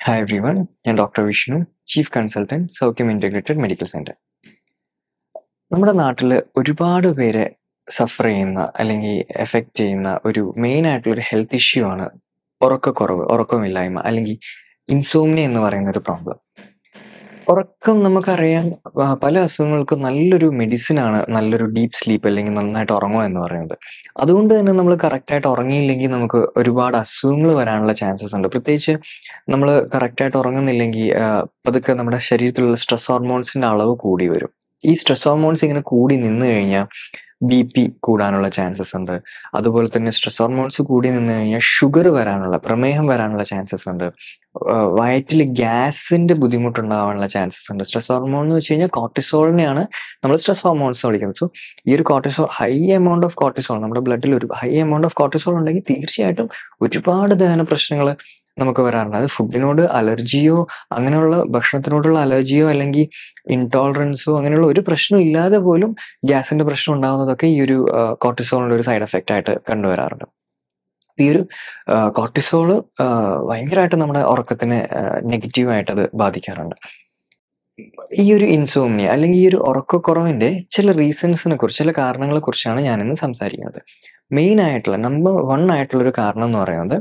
hi everyone ഞാൻ doctor Vishnu chief consultant Saukhyam integrated medical centre നമ്മുടെ നാട്ടിൽ ഒരുപാട് പേരെ സഫർ ചെയ്യുന്ന അല്ലെങ്കിൽ എഫക്റ്റ് ചെയ്യുന്ന ഒരു മെയിൻ ആയിട്ടുള്ള ഒരു ഹെൽത്ത് ഇഷ്യൂ ആണ് ഉറക്കക്കുറവ് ഉറക്കമില്ലായ്മ അല്ലെങ്കിൽ ഇൻസോംനിയ എന്ന് പറയുന്ന ഒരു പ്രോബ്ലം ഉറക്കം നമുക്കറിയാം ആ, പല അസുഖങ്ങൾക്കും നല്ലൊരു മെഡിസിൻ ആണ് നല്ലൊരു ഡീപ്പ് സ്ലീപ്പ് അല്ലെങ്കിൽ നന്നായിട്ട് ഉറങ്ങുക എന്ന് പറയുന്നത് അതുകൊണ്ട് തന്നെ നമ്മൾ കറക്റ്റായിട്ട് ഉറങ്ങിയില്ലെങ്കിൽ നമുക്ക് ഒരുപാട് അസുഖങ്ങൾ വരാനുള്ള ചാൻസസ് ഉണ്ട് പ്രത്യേകിച്ച് നമ്മൾ കറക്റ്റായിട്ട് ഉറങ്ങുന്നില്ലെങ്കിൽ ആ, പതുക്കെ നമ്മുടെ ശരീരത്തിലുള്ള സ്ട്രെസ് ഹോർമോൺസിന്റെ അളവ് കൂടി വരും ഈ സ്ട്രെസ് ഹോർമോൺസ് ഇങ്ങനെ കൂടി നിന്ന് കഴിഞ്ഞാൽ ബി പി കൂടാനുള്ള ചാൻസസ് ഉണ്ട് അതുപോലെ തന്നെ സ്ട്രെസ് ഹോർമോൺസ് കൂടി നിന്ന് കഴിഞ്ഞാൽ ഷുഗർ വരാനുള്ള പ്രമേഹം വരാനുള്ള ചാൻസസ് ഉണ്ട് വയറ്റിൽ ഗ്യാസിന്റെ ബുദ്ധിമുട്ടുണ്ടാവാനുള്ള ചാൻസസ് ഉണ്ട് സ്ട്രെസ് ഹോർമോൺ എന്ന് വെച്ച് കഴിഞ്ഞാൽ കോർട്ടിസോളിനെയാണ് നമ്മൾ സ്ട്രെസ് ഹോർമോൺസ് വിളിക്കുന്നത് സോ ഈ ഒരു cortisol high amount of cortisol നമ്മുടെ ബ്ലഡിൽ ഒരു ഹൈ എമൗണ്ട് ഓഫ് കോർട്ടിസോൾ ഉണ്ടെങ്കിൽ തീർച്ചയായിട്ടും ഒരുപാട് ദഹന പ്രശ്നങ്ങൾ നമുക്ക് വരാറുണ്ട് അത് ഫുഡിനോട് അലർജിയോ അങ്ങനെയുള്ള ഭക്ഷണത്തിനോടുള്ള അലർജിയോ അല്ലെങ്കിൽ ഇൻടോളറൻസോ അങ്ങനെയുള്ള ഒരു പ്രശ്നം ഇല്ലാതെ പോലും ഗ്യാസിന്റെ പ്രശ്നം ഉണ്ടാകുന്നതൊക്കെ ഈ ഒരു കോർട്ടിസോളിന്റെ ഒരു സൈഡ് എഫക്റ്റ് ആയിട്ട് കണ്ടുവരാറുണ്ട് ഈ ഒരു കോർട്ടിസോള് ഭയങ്കരമായിട്ട് നമ്മുടെ ഉറക്കത്തിനെ നെഗറ്റീവായിട്ട് അത് ബാധിക്കാറുണ്ട് ഈ ഒരു ഇൻസോമിയ അല്ലെങ്കിൽ ഈ ഒരു ഉറക്കക്കുറവിന്റെ ചില റീസൺസിനെ കുറിച്ച് ചില കാരണങ്ങളെ കുറിച്ചാണ് ഞാനിന്ന് സംസാരിക്കുന്നത് മെയിൻ ആയിട്ടുള്ള നമ്പർ വൺ ആയിട്ടുള്ള ഒരു കാരണം എന്ന് പറയുന്നത്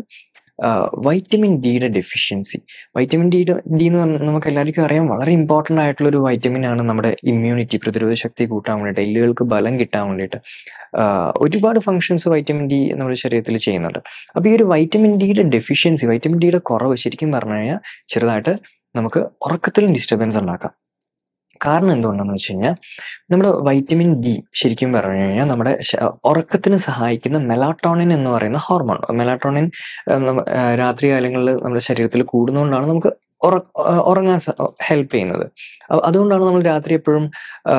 വൈറ്റമിൻ ഡിയുടെ ഡെഫിഷ്യൻസി വൈറ്റമിൻ ഡിയുടെ ഡി എന്ന് പറഞ്ഞാൽ നമുക്ക് എല്ലാവർക്കും അറിയാം വളരെ ഇമ്പോർട്ടൻ്റ് ആയിട്ടുള്ള ഒരു വൈറ്റമിൻ ആണ് നമ്മുടെ ഇമ്മ്യൂണിറ്റി പ്രതിരോധ ശക്തി കൂട്ടാൻ വേണ്ടിയിട്ട് എല്ലുകൾക്ക് ബലം കിട്ടാൻ വേണ്ടിയിട്ട് ആഹ് ഒരുപാട് ഫങ്ഷൻസ് വൈറ്റമിൻ ഡി നമ്മുടെ ശരീരത്തിൽ ചെയ്യുന്നുണ്ട് അപ്പോൾ ഈ ഒരു വൈറ്റമിൻ ഡിയുടെ ഡെഫിഷ്യൻസി വൈറ്റമിൻ ഡിയുടെ കുറവ് ശരിക്കും പറഞ്ഞു കഴിഞ്ഞാൽ ചെറുതായിട്ട് നമുക്ക് ഉറക്കത്തിലും ഡിസ്റ്റർബൻസ് ഉണ്ടാക്കാം കാരണം എന്തുകൊണ്ടെന്ന് വെച്ച് കഴിഞ്ഞാൽ നമ്മുടെ വൈറ്റമിൻ ഡി ശരിക്കും പറഞ്ഞു കഴിഞ്ഞാൽ നമ്മുടെ ശ- ഉറക്കത്തിന് സഹായിക്കുന്ന മെലാട്ടോണിൻ എന്ന് പറയുന്ന ഹോർമോൺ മെലാട്ടോണിൻ രാത്രി കാലങ്ങളിൽ നമ്മുടെ ശരീരത്തിൽ കൂടുന്നതുകൊണ്ടാണ് നമുക്ക് ഉറ ആ, ഉറങ്ങാൻ ഹെൽപ്പ് ചെയ്യുന്നത് അ- അതുകൊണ്ടാണ് നമ്മൾ രാത്രി എപ്പോഴും ആ,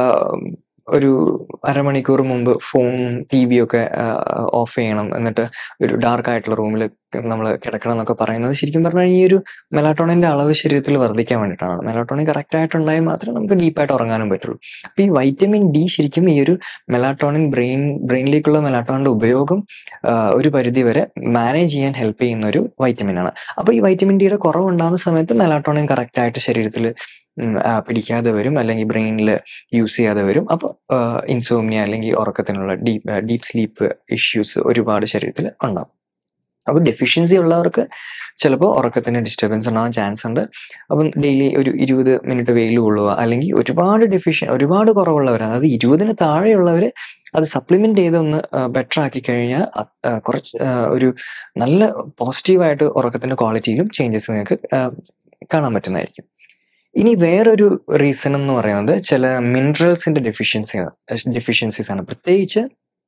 ഒരു അരമണിക്കൂർ മുമ്പ് ഫോണും ടി വിയും ഒക്കെ ഓഫ് ചെയ്യണം എന്നിട്ട് ഒരു ഡാർക്ക് ആയിട്ടുള്ള റൂമിൽ നമ്മൾ കിടക്കണം എന്നൊക്കെ പറയുന്നത് ശരിക്കും പറഞ്ഞാൽ ഈ ഒരു മെലാട്ടോണിന്റെ അളവ് ശരീരത്തിൽ വർദ്ധിക്കാൻ വേണ്ടിയിട്ടാണ് മെലാട്ടോണിൻ കറക്റ്റ് ആയിട്ടുണ്ടായാൽ മാത്രമേ നമുക്ക് ഡീപ്പായിട്ട് ഉറങ്ങാനും പറ്റുള്ളൂ അപ്പൊ ഈ വൈറ്റമിൻ ഡി ശരിക്കും ഈ ഒരു മെലാട്ടോണിൻ ബ്രെയിൻ ബ്രെയിനിലേക്കുള്ള മെലാട്ടോണിന്റെ ഉപയോഗം ആ, ഒരു പരിധി വരെ മാനേജ് ചെയ്യാൻ ഹെൽപ്പ് ചെയ്യുന്ന ഒരു വൈറ്റമിൻ ആണ് അപ്പൊ ഈ വൈറ്റമിൻ ഡിയുടെ കുറവുണ്ടാകുന്ന സമയത്ത് മെലാട്ടോണിൻ കറക്റ്റ് ആയിട്ട് ശരീരത്തിൽ പിടിക്കാതെ വരും അല്ലെങ്കിൽ ബ്രെയിനിൽ യൂസ് ചെയ്യാതെ വരും അപ്പോൾ ഇൻസോമിയ അല്ലെങ്കിൽ ഉറക്കത്തിനുള്ള ഡീപ്പ് ഡീപ്പ് സ്ലീപ്പ് ഇഷ്യൂസ് ഒരുപാട് ശരീരത്തിൽ ഉണ്ടാവും അപ്പോൾ ഡെഫിഷ്യൻസി ഉള്ളവർക്ക് ചിലപ്പോൾ ഉറക്കത്തിന് ഡിസ്റ്റർബൻസ് ഉണ്ടാവാൻ ചാൻസ് ഉണ്ട് അപ്പം ഡെയിലി ഒരു ഇരുപത് മിനിറ്റ് വെയിൽ കൊള്ളുക അല്ലെങ്കിൽ ഒരുപാട് ഡെഫിഷ്യൻ ഒരുപാട് കുറവുള്ളവർ അതായത് ഇരുപതിന് താഴെയുള്ളവർ അത് സപ്ലിമെന്റ് ചെയ്ത് ഒന്ന് ബെറ്റർ ആക്കി കഴിഞ്ഞാൽ അ- ആ, കുറച്ച് ആ, ഒരു നല്ല പോസിറ്റീവായിട്ട് ഉറക്കത്തിന്റെ ക്വാളിറ്റിയിലും ചേഞ്ചസ് നിങ്ങൾക്ക് ആ, കാണാൻ പറ്റുന്നതായിരിക്കും ഇനി വേറൊരു റീസൺ എന്ന് പറയുന്നത് ചില മിനറൽസിന്റെ ഡെഫിഷ്യൻസി ഡെഫിഷ്യൻസീസ് ആണ് പ്രത്യേകിച്ച്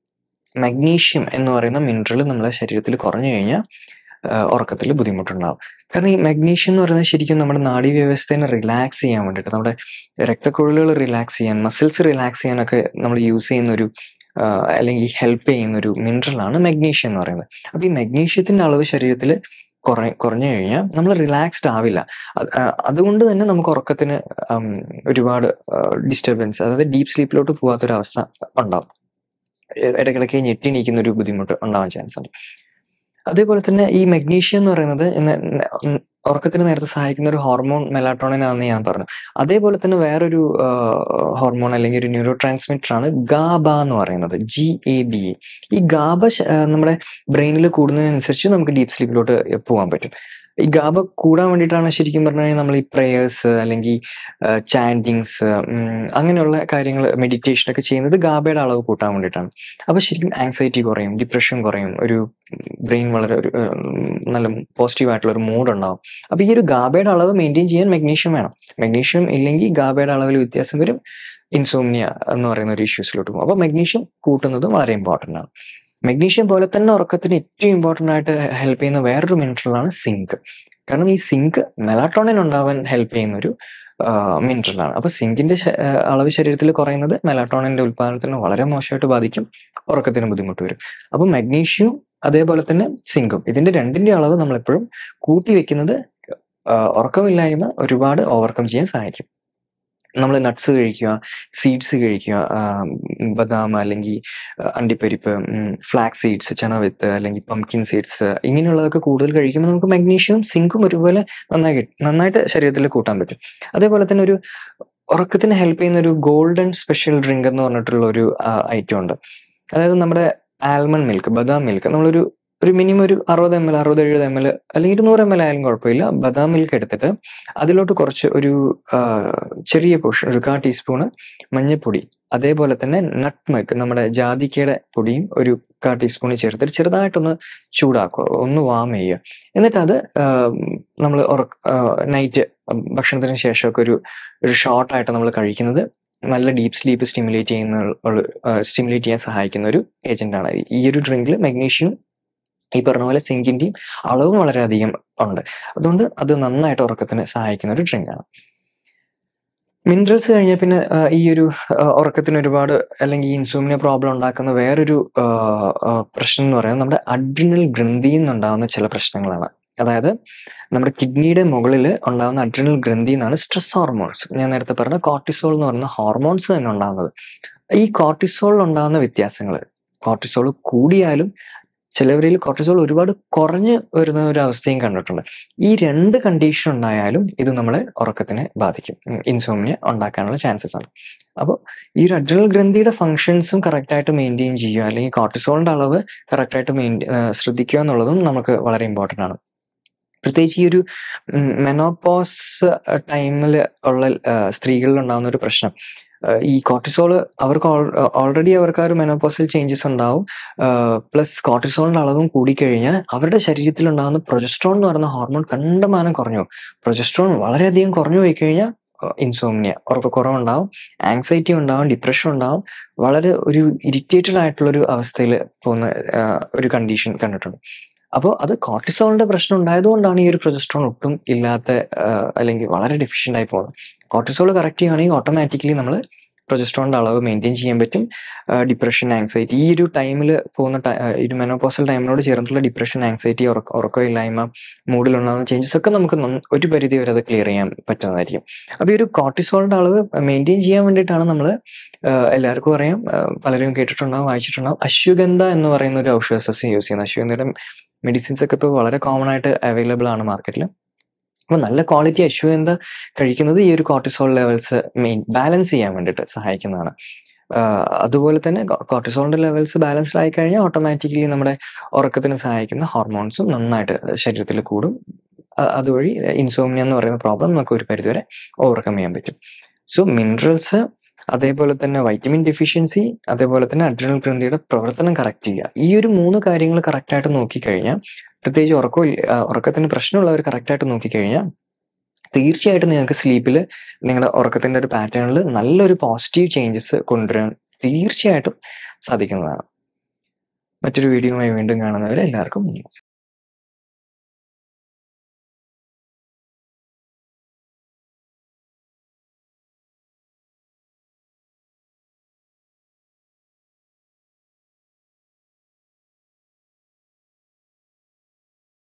മഗ്നീഷ്യം എന്ന് പറയുന്ന മിനറൽ നമ്മുടെ ശരീരത്തിൽ കുറഞ്ഞു കഴിഞ്ഞാൽ ഉറക്കത്തിൽ ബുദ്ധിമുട്ടുണ്ടാവും കാരണം ഈ മഗ്നീഷ്യം എന്ന് പറയുന്നത് ശരിക്കും നമ്മുടെ നാഡീ വ്യവസ്ഥയെ റിലാക്സ് ചെയ്യാൻ വേണ്ടിയിട്ട് നമ്മുടെ രക്തക്കുഴലുകൾ റിലാക്സ് ചെയ്യാൻ മസിൽസ് റിലാക്സ് ചെയ്യാനൊക്കെ നമ്മൾ യൂസ് ചെയ്യുന്ന ഒരു ആ, അല്ലെങ്കിൽ ഹെൽപ്പ് ചെയ്യുന്ന ഒരു മിനറലാണ് മഗ്നീഷ്യം എന്ന് പറയുന്നത് അപ്പൊ ഈ മഗ്നീഷ്യത്തിന്റെ അളവ് ശരീരത്തിൽ കുറ കുറഞ്ഞു കഴിഞ്ഞാൽ നമ്മൾ റിലാക്സ്ഡ് ആവില്ല അത് ആ, അതുകൊണ്ട് തന്നെ നമുക്ക് ഉറക്കത്തിന് ഉം, ഒരുപാട് ഡിസ്റ്റർബൻസ് അതായത് ഡീപ്പ് സ്ലീപ്പിലോട്ട് പോകാത്തൊരവസ്ഥ ഉണ്ടാവും ഇ- ഇടയ്ക്കിടയ്ക്ക് ഞെട്ടിണീക്കുന്ന ഒരു ബുദ്ധിമുട്ട് ഉണ്ടാവാൻ ചാൻസ് ഉണ്ട് അതേപോലെ തന്നെ ഈ മഗ്നീഷ്യം എന്ന് പറയുന്നത് ഇന്ന് ന- ഉം ഉറക്കത്തിന് നേരത്തെ സഹായിക്കുന്ന ഒരു ഹോർമോൺ മെലാട്ടോണിൻ ആണെന്ന് ഞാൻ പറഞ്ഞു അതേപോലെ തന്നെ വേറൊരു ഹോർമോൺ അല്ലെങ്കിൽ ഒരു ന്യൂറോ ട്രാൻസ്മിറ്റർ ആണ് ഗാബ എന്ന് പറയുന്നത് ജി എ ബി എ ഈ ഗാബ ശ- ആ, നമ്മുടെ ബ്രെയിനിൽ കൂടുന്നതിനനുസരിച്ച് നമുക്ക് ഡീപ്പ് സ്ലീപ്പിലോട്ട് പോകാൻ പറ്റും ഈ ഗാബ കൂടാൻ വേണ്ടിയിട്ടാണ് ശരിക്കും പറഞ്ഞു കഴിഞ്ഞാൽ നമ്മൾ ഈ പ്രേയേഴ്സ് അല്ലെങ്കിൽ ചാൻഡിങ്സ് അങ്ങനെയുള്ള കാര്യങ്ങൾ മെഡിറ്റേഷൻ ഒക്കെ ചെയ്യുന്നത് ഗാബയുടെ അളവ് കൂട്ടാൻ വേണ്ടിയിട്ടാണ് അപ്പോൾ ശരിക്കും ആങ്സൈറ്റി കുറയും ഡിപ്രഷൻ കുറയും ഒരു ബ്രെയിൻ വളരെ ഒരു ഉം, നല്ല പോസിറ്റീവ് ആയിട്ടുള്ള ഒരു മൂഡ് ഉണ്ടാവും അപ്പോൾ ഈ ഒരു ഗാബയുടെ അളവ് മെയിൻറ്റെയിൻ ചെയ്യാൻ മഗ്നീഷ്യം വേണം മഗ്നീഷ്യം ഇല്ലെങ്കിൽ ഗാബയുടെ അളവിൽ വ്യത്യാസം വരും ഇൻസോമിയ എന്ന് പറയുന്ന ഒരു ഇഷ്യൂസിലോട്ട് പോകും അപ്പോൾ മഗ്നീഷ്യം കൂട്ടുന്നത് വളരെ ഇമ്പോർട്ടൻ്റ് ആണ് മഗ്നീഷ്യം പോലെ തന്നെ ഉറക്കത്തിന് ഏറ്റവും ഇമ്പോർട്ടൻ്റ് ആയിട്ട് ഹെൽപ്പ് ചെയ്യുന്ന വേറൊരു മിനറലാണ് സിങ്ക് കാരണം ഈ സിങ്ക് മെലാട്ടോണിൻ ഉണ്ടാവാൻ ഹെൽപ്പ് ചെയ്യുന്ന ഒരു മിനറലാണ് അപ്പൊ സിങ്കിന്റെ ശ- ആ, അളവ് ശരീരത്തിൽ കുറയുന്നത് മെലാട്ടോണിന്റെ ഉത്പാദനത്തിന് വളരെ മോശമായിട്ട് ബാധിക്കും ഉറക്കത്തിന് ബുദ്ധിമുട്ട് വരും അപ്പൊ മഗ്നീഷ്യവും അതേപോലെ തന്നെ സിങ്കും ഇതിന്റെ രണ്ടിന്റെ അളവ് നമ്മൾ എപ്പോഴും കൂട്ടി വെക്കുന്നത് ആ, ഉറക്കമില്ലായ്മ ഒരുപാട് ഓവർകം ചെയ്യാൻ സഹായിക്കും നമ്മൾ നട്ട്സ് കഴിക്കുക സീഡ്സ് കഴിക്കുക ആ, ഉം, ബദാം അല്ലെങ്കിൽ അണ്ടിപ്പരിപ്പ് ഫ്ലാക്സ് സീഡ്സ് ചണവിത്ത് അല്ലെങ്കിൽ പംകിൻ സീഡ്സ് ഇങ്ങനെയുള്ളതൊക്കെ കൂടുതൽ കഴിക്കുമ്പോൾ നമുക്ക് മഗ്നീഷ്യവും സിങ്കും ഒരുപോലെ നന്നായി കിട്ടും നന്നായിട്ട് ശരീരത്തിൽ കൂട്ടാൻ പറ്റും അതേപോലെ തന്നെ ഒരു ഉറക്കത്തിന് ഹെൽപ്പ് ചെയ്യുന്ന ഒരു ഗോൾഡൻ സ്പെഷ്യൽ ഡ്രിങ്ക് എന്ന് പറഞ്ഞിട്ടുള്ള ഒരു ഐറ്റം ഉണ്ട് അതായത് നമ്മുടെ ആൽമണ്ട് മിൽക്ക് ബദാം മിൽക്ക് നമ്മളൊരു ഒരു മിനിമം ഒരു അറുപത് എം എൽ അറുപത് എഴുപത് എം എൽ അല്ലെങ്കിൽ ഒരു നൂറ് എം എൽ ആയാലും കുഴപ്പമില്ല ബദാം മിൽക്ക് എടുത്തിട്ട് അതിലോട്ട് കുറച്ച് ഒരു ആ, ചെറിയ പോർഷൻ ഒരു കാ ടീസ്പൂണ് മഞ്ഞൾപ്പൊടി അതേപോലെ തന്നെ നട്ട്മഗ് നമ്മുടെ ജാതിക്കയുടെ പൊടിയും ഒരു കാ ടീസ്പൂണിൽ ചേർത്തിട്ട് ചെറുതായിട്ടൊന്ന് ചൂടാക്കുക ഒന്ന് വാം ചെയ്യുക എന്നിട്ട് അത് നമ്മൾ നൈറ്റ് ഭക്ഷണത്തിന് ശേഷമൊക്കെ ഒരു ഒരു ഷോർട്ടായിട്ട് നമ്മൾ കഴിക്കുന്നത് നല്ല ഡീപ്പ് സ്ലീപ്പ് സ്റ്റിമുലേറ്റ് ചെയ്യുന്ന സ്റ്റിമുലേറ്റ് ചെയ്യാൻ സഹായിക്കുന്ന ഒരു ഏജന്റാണ് ഈ ഒരു ഡ്രിങ്കിൽ മഗ്നീഷ്യം ഈ പറഞ്ഞ പോലെ സിങ്കിന്റെയും അളവും വളരെയധികം ഉണ്ട് അതുകൊണ്ട് അത് നന്നായിട്ട് ഉറക്കത്തിന് സഹായിക്കുന്ന ഒരു ഡ്രിങ്കാണ് മിനറൽസ് കഴിഞ്ഞാൽ പിന്നെ ആ, ഈ ഒരു ആ, ഉറക്കത്തിന് ഒരുപാട് അല്ലെങ്കിൽ ഇൻസൂമിനിയ പ്രോബ്ലം ഉണ്ടാക്കുന്ന വേറൊരു ആ, ആ, പ്രശ്നം എന്ന് പറയുന്നത് നമ്മുടെ അഡ്രിനൽ ഗ്രന്ഥിയിൽ നിന്നുണ്ടാകുന്ന ചില പ്രശ്നങ്ങളാണ് അതായത് നമ്മുടെ കിഡ്നിയുടെ മുകളിൽ ഉണ്ടാകുന്ന അഡ്രിനൽ ഗ്രന്ഥി എന്നാണ് സ്ട്രെസ് ഹോർമോൺസ് ഞാൻ നേരത്തെ പറഞ്ഞ കോർട്ടിസോൾ എന്ന് പറയുന്ന ഹോർമോൺസ് തന്നെ ഉണ്ടാകുന്നത് ഈ കോർട്ടിസോളിൽ ഉണ്ടാകുന്ന വ്യത്യാസങ്ങൾ കോർട്ടിസോൾ കൂടിയാലും ചിലവരിൽ കോർട്ടിസോൾ ഒരുപാട് കുറഞ്ഞു വരുന്ന ഒരു അവസ്ഥയും കണ്ടിട്ടുണ്ട് ഈ രണ്ട് കണ്ടീഷൻ ഉണ്ടായാലും ഇത് നമ്മളെ ഉറക്കത്തിനെ ബാധിക്കും ഇൻസോമിയ ഉണ്ടാക്കാനുള്ള ചാൻസസ് ഉണ്ട് അപ്പോൾ ഈ ഒരു അഡ്രിനൽ ഗ്രന്ഥിയുടെ ഫങ്ഷൻസും കറക്റ്റായിട്ട് മെയിൻറ്റെയിൻ ചെയ്യുക അല്ലെങ്കിൽ കോർട്ടിസോളിന്റെ അളവ് കറക്റ്റായിട്ട് മെയിൻ ശ്രദ്ധിക്കുക എന്നുള്ളതും നമുക്ക് വളരെ ഇമ്പോർട്ടൻ്റ് ആണ് പ്രത്യേകിച്ച് ഈ ഒരു മെനോപോസ് ടൈമിൽ ഉള്ള ആ, സ്ത്രീകളിൽ ഉണ്ടാകുന്ന ഒരു പ്രശ്നം ആ, ഈ കോർട്ടിസോൾ അവർക്ക് ഓൾറെഡി അവർക്ക് ആ ഒരു മെനോപോസൽ ചേഞ്ചസ് ഉണ്ടാവും പ്ലസ് കോർട്ടിസോളിന്റെ അളവും കൂടിക്കഴിഞ്ഞാൽ അവരുടെ ശരീരത്തിൽ ഉണ്ടാകുന്ന പ്രൊജസ്ട്രോൺ എന്ന് പറയുന്ന ഹോർമോൺ കണ്ടമാനം കുറഞ്ഞു പ്രൊജസ്ട്രോൺ വളരെയധികം കുറഞ്ഞു പോയി കഴിഞ്ഞാൽ ഇൻസോമിയ ഉറക്കക്കുറവുണ്ടാവും ആങ്സൈറ്റി ഉണ്ടാവും ഡിപ്രഷൻ ഉണ്ടാവും വളരെ ഒരു ഇറിറ്റേറ്റഡ് ആയിട്ടുള്ള ഒരു അവസ്ഥയിൽ പോകുന്ന ആ, ഒരു കണ്ടീഷൻ കണ്ടിട്ടുണ്ട് അപ്പോൾ അത് കോർട്ടിസോളിന്റെ പ്രശ്നം ഉണ്ടായതുകൊണ്ടാണ് ഈ ഒരു പ്രൊജസ്ട്രോൺ ഒട്ടും ഇല്ലാത്ത ആ, അല്ലെങ്കിൽ വളരെ ഡെഫിഷ്യൻ്റ് ആയി പോകുന്നത് കോർട്ടിസോൾ കറക്റ്റ് ചെയ്യുകയാണെങ്കിൽ ഓട്ടോമാറ്റിക്കലി നമ്മൾ പ്രൊജസ്ട്രോണിന്റെ അളവ് മെയിൻറ്റെയിൻ ചെയ്യാൻ പറ്റും ഡിപ്രഷൻ ആങ്സൈറ്റി ഈ ഒരു ടൈമിൽ പോകുന്ന ടൈ- ആ, ഈ ഒരു മെനോപോസൽ ടൈമിനോട് ചേർന്നിട്ടുള്ള ഡിപ്രഷൻ ആങ്സൈറ്റി ഉറക്ക ഉറക്കമില്ലായ്മ മൂഡിലുണ്ടാകുന്ന ചേഞ്ചസ് ഒക്കെ നമുക്ക് നന്ന- ഒരു പരിധി വരെ അത് ക്ലിയർ ചെയ്യാൻ പറ്റുന്നതായിരിക്കും അപ്പോൾ ഈ ഒരു കോർട്ടിസോളിന്റെ അളവ് മെയിൻറ്റെയിൻ ചെയ്യാൻ വേണ്ടിയിട്ടാണ് നമ്മൾ എല്ലാവർക്കും അറിയാം ആ, പലരും കേട്ടിട്ടുണ്ടാവും വായിച്ചിട്ടുണ്ടാവും അശ്വഗന്ധ എന്ന് പറയുന്ന ഒരു ഔഷധ സസ്യം യൂസ് ചെയ്യുന്നത് അശ്വഗന്ധയുടെ മെഡിസിൻസ് ഒക്കെ ഇപ്പോൾ വളരെ കോമൺ ആയിട്ട് അവൈലബിൾ ആണ് മാർക്കറ്റിൽ അപ്പോൾ നല്ല ക്വാളിറ്റി അശ്വഗന്ധ കഴിക്കുന്നത് ഈ ഒരു കോർട്ടിസോൾ ലെവൽസ് മെയിൻ ബാലൻസ് ചെയ്യാൻ വേണ്ടിയിട്ട് സഹായിക്കുന്നതാണ് ആഹ് അതുപോലെ തന്നെ കോർട്ടിസോളിന്റെ ലെവൽസ് ബാലൻസ്ഡ് ആയി കഴിഞ്ഞാൽ ഓട്ടോമാറ്റിക്കലി നമ്മുടെ ഉറക്കത്തിന് സഹായിക്കുന്ന ഹോർമോൺസും നന്നായിട്ട് ശരീരത്തിൽ കൂടും അ- അതുവഴി ഇൻസോമിയ എന്ന് പറയുന്ന പ്രോബ്ലം നമുക്ക് ഒരു പരിധിവരെ ഓവർകം ചെയ്യാൻ പറ്റും സോ മിനറൽസ് അതേപോലെ തന്നെ വൈറ്റമിൻ ഡെഫിഷ്യൻസി അതേപോലെ തന്നെ അഡ്രിനൽ ഗ്രന്ഥിയുടെ പ്രവർത്തനം കറക്റ്റ് ചെയ്യുക ഈ ഒരു മൂന്ന് കാര്യങ്ങൾ കറക്റ്റായിട്ട് നോക്കിക്കഴിഞ്ഞാൽ പ്രത്യേകിച്ച് ഉറക്കം ഇല്ല- ആ, ഉറക്കത്തിന് പ്രശ്നമുള്ളവർ കറക്റ്റായിട്ട് നോക്കിക്കഴിഞ്ഞാൽ തീർച്ചയായിട്ടും നിങ്ങൾക്ക് സ്ലീപ്പിൽ നിങ്ങളുടെ ഉറക്കത്തിന്റെ ഒരു പാറ്റേണിൽ നല്ലൊരു പോസിറ്റീവ് ചേഞ്ചസ് കൊണ്ടുവരാൻ തീർച്ചയായിട്ടും സാധിക്കുന്നതാണ് മറ്റൊരു വീഡിയോയുമായി വീണ്ടും കാണുന്നവരെ എല്ലാവർക്കും നന്ദി